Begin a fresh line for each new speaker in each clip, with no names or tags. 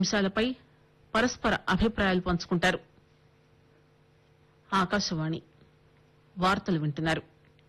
అంశాలపై పరస్పర అభిప్రాయాలు పంచుకుంటారు ఆకాశవాణి వార్తలు వింటున్నారు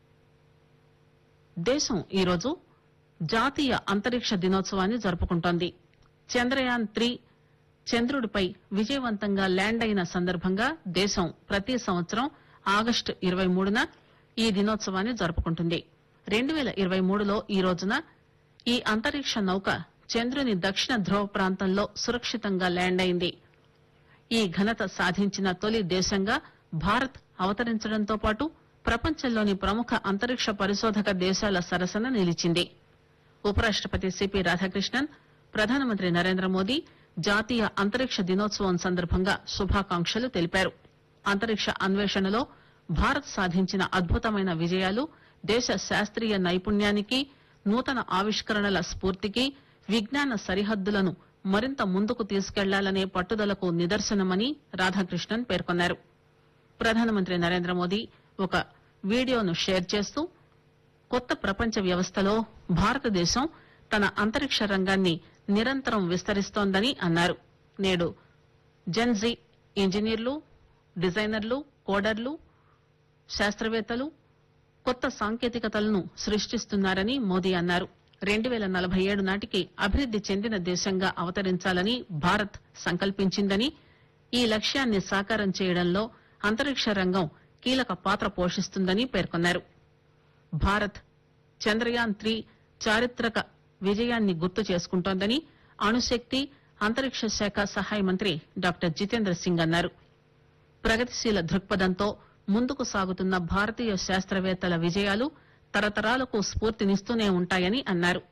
దేశం ఈరోజు జాతీయ అంతరిక్ష దినోత్సవాన్ని జరుపుకుంటోంది చంద్రయాన్ త్రీ చంద్రుడిపై విజయవంతంగా ల్యాండ్ అయిన సందర్భంగా దేశం ప్రతి సంవత్సరం ఆగస్టు ఇరవై మూడున ఈ దినోత్సవాన్ని జరుపుకుంటుంది రెండు పేల ఇరవై మూడులో ఈ రోజున ఈ అంతరిక్ష నౌక చంద్రుని దక్షిణ ధ్రువ ప్రాంతంలో సురక్షితంగా ల్యాండ్ అయింది ఈ ఘనత సాధించిన తొలి దేశంగా భారత్ అవతరించడంతో పాటు ప్రపంచంలోని ప్రముఖ అంతరిక్ష పరిశోధక దేశాల సరసన నిలిచింది ఉపరాష్టపతి సిపి రాధాకృష్ణన్ ప్రధానమంత్రి నరేంద్ర మోదీ జాతీయ అంతరిక్ష దినోత్సవం సందర్భంగా శుభాకాంక్షలు తెలిపారు అంతరిక్ష అన్వేషణలో భారత్ సాధించిన అద్భుతమైన విజయాలు దేశ శాస్త్రీయ నైపుణ్యానికి నూతన ఆవిష్కరణల స్ఫూర్తికి విజ్ఞాన సరిహద్దులను మరింత ముందుకు తీసుకెళ్లాలనే పట్టుదలకు నిదర్శనమని రాధాకృష్ణన్ పేర్కొన్నారు ప్రధానమంత్రి నరేంద్ర మోదీ ఒక వీడియోను షేర్ చేస్తూ కొత్త ప్రపంచ వ్యవస్థలో భారతదేశం తన అంతరిక్ష రంగాన్ని నిరంతరం విస్తరిస్తోందని అన్నారు నేడు జెన్జీ ఇంజనీర్లు డిజైనర్లు కోడర్లు శాస్త్రవేత్తలు కొత్త సాంకేతికతలను సృష్టిస్తున్నారని మోదీ అన్నారు రెండు పేల నలభై ఏడు నాటికి అభివృద్ది చెందిన దేశంగా అవతరించాలని భారత్ సంకల్పించిందని ఈ లక్ష్యాన్ని సాకారం చేయడంలో అంతరిక్ష రంగం కీలక పాత్ర పోషిస్తుందని పేర్కొన్నారు భారత్ చంద్రయాన్ త్రీ చారిత్రక విజయాన్ని గుర్తు చేసుకుంటోందని అణుశక్తి అంతరిక్ష శాఖ సహాయ మంత్రి డాక్టర్ జితేంద్ర సింగ్ అన్నారు ప్రగతిశీల దృక్పథంతో ముందుకు సాగుతున్న భారతీయ శాస్త్రవేత్తల విజయాలు తరతరాలకు స్ఫూర్తినిస్తూనే ఉంటాయని అన్నారు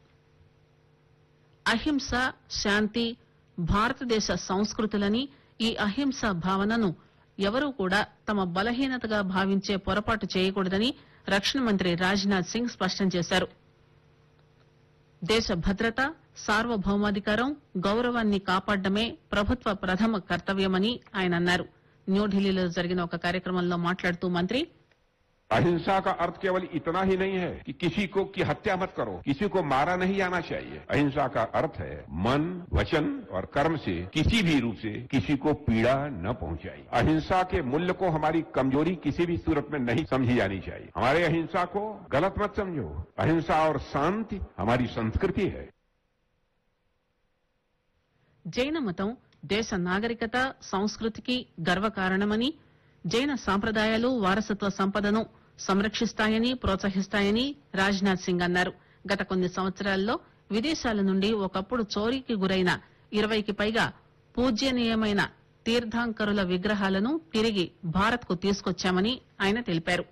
అహింస శాంతి భారతదేశ సంస్కృతులని ఈ అహింస భావనను ఎవరూ కూడా తమ బలహీనతగా భావించే పొరపాటు చేయకూడదని రక్షణ మంత్రి రాజ్నాథ్ సింగ్ స్పష్టం చేశారు దేశ భద్రత సార్వభౌమాధికారం గౌరవాన్ని కాపాడడమే ప్రభుత్వ ప్రథమ కర్తవ్యమని ఆయన అన్నారు న్యూఢిల్లీలో జరిగిన ఒక కార్యక్రమంలో మాట్లాడుతూ మంత్రి
अहिंसा का अर्थ केवल इतना ही नहीं है कि किसी को की हत्या मत करो किसी को मारा नहीं जाना चाहिए अहिंसा का अर्थ है मन वचन और कर्म से किसी भी रूप से किसी को पीड़ा न पहुंचाई अहिंसा के मूल्य को हमारी कमजोरी किसी भी सूरत में नहीं समझी जानी चाहिए हमारे अहिंसा को गलत मत समझो अहिंसा और शांति हमारी संस्कृति है
జైన మతం దేశ నాగరికత సంస్కృతికి గర్వకారణమని జైన సాంప్రదాయాలు వారసత్వ సంపదను సంరక్షిస్తాయని ప్రోత్సహిస్తాయని రాజ్నాథ్ సింగ్ అన్నారు గత కొన్ని సంవత్సరాల్లో విదేశాల నుండి ఒకప్పుడు చోరీకి గురైన ఇరవైకి పైగా పూజ్యనీయమైన తీర్థాంకరుల విగ్రహాలను తిరిగి భారత్ కు తీసుకొచ్చామని ఆయన తెలిపారు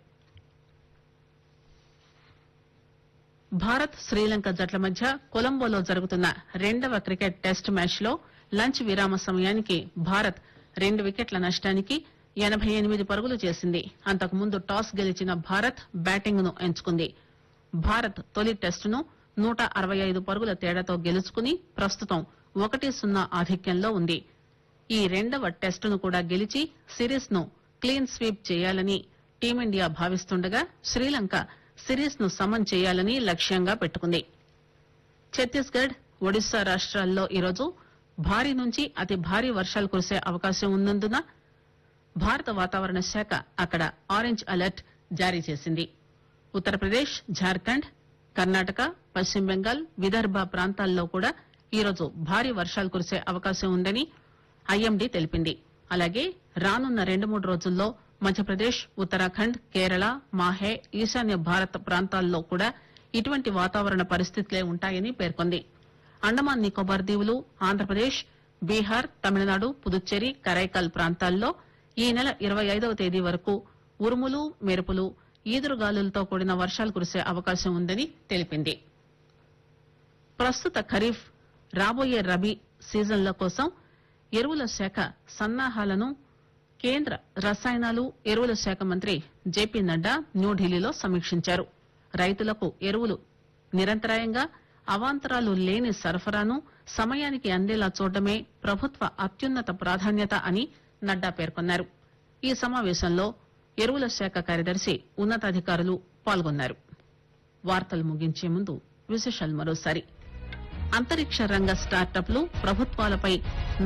భారత్ శ్రీలంక జట్ల మధ్య కొలంబోలో జరుగుతున్న రెండవ క్రికెట్ టెస్ట్ మ్యాచ్ లో లంచ్ విరామ సమయానికి భారత్ రెండు వికెట్ల నష్టానికి ఎనబై ఎనిమిది పరుగులు చేసింది అంతకుముందు టాస్ గెలిచిన భారత్ బ్యాటింగ్ ను ఎంచుకుంది భారత్ తొలి టెస్టును నూట అరవై ఐదు పరుగుల తేడాతో గెలుచుకుని ప్రస్తుతం ఒకటి సున్నా ఆధిక్యంలో ఉంది ఈ రెండవ టెస్టును కూడా గెలిచి సిరీస్ ను క్లీన్ స్వీప్ చేయాలని టీమిండియా భావిస్తుండగా శ్రీలంక సిరీస్ ను సమన్ చేయాలని లక్ష్యంగా పెట్టుకుంది ఛత్తీస్గఢ్ ఒడిశా రాష్ట్రాల్లో ఈరోజు భారీ నుంచి అతి భారీ వర్షాలు కురిసే అవకాశం ఉన్నందున భారత వాతావరణ శాఖ అక్కడ ఆరెంజ్ అలర్ట్ జారీ చేసింది ఉత్తరప్రదేశ్ జార్ఖండ్ కర్ణాటక పశ్చిమ బెంగాల్ విదర్భ ప్రాంతాల్లో కూడా ఈరోజు భారీ వర్షాలు కురిసే అవకాశం ఉందని ఐఎండీ తెలిపింది అలాగే రానున్న రెండు మూడు రోజుల్లో మధ్యప్రదేశ్ ఉత్తరాఖండ్ కేరళ మాహే ఈశాన్య భారత ప్రాంతాల్లో కూడా ఇటువంటి వాతావరణ పరిస్థితులే ఉంటాయని పేర్కొంది అండమాన్ నికోబార్ దీవులు ఆంధ్రప్రదేశ్ బీహార్ తమిళనాడు పుదుచ్చేరి కరైకల్ ప్రాంతాల్లో ఈ నెల ఇరవై ఐదవ తేదీ వరకు ఉరుములు మెరుపులు ఈదురుగాలులతో కూడిన వర్షాలు కురిసే అవకాశం ఉందని తెలిపింది ప్రస్తుత ఖరీఫ్ రాబోయే రబీ సీజన్ల కోసం ఎరువుల శాఖ సన్నాహాలను కేంద్ర రసాయనాలు ఎరువుల శాఖ మంత్రి జేపీ నడ్డా న్యూఢిల్లీలో సమీక్షించారు రైతులకు ఎరువులు నిరంతరాయంగా అవాంతరాలు లేని సరఫరాను సమయానికి అందేలా చూడటమే ప్రభుత్వ అత్యున్నత ప్రాధాన్యత అని నడ్డా పేర్కొన్నారు ఈ సమావేశంలో ఎరువుల శాఖ కార్యదర్శి ఉన్నతాధికారులు పాల్గొన్నారు వార్తలు ముగించే ముందు విశేషాలు మరోసారి అంతరిక్ష రంగ స్టార్టప్లు ప్రభుత్వాలపై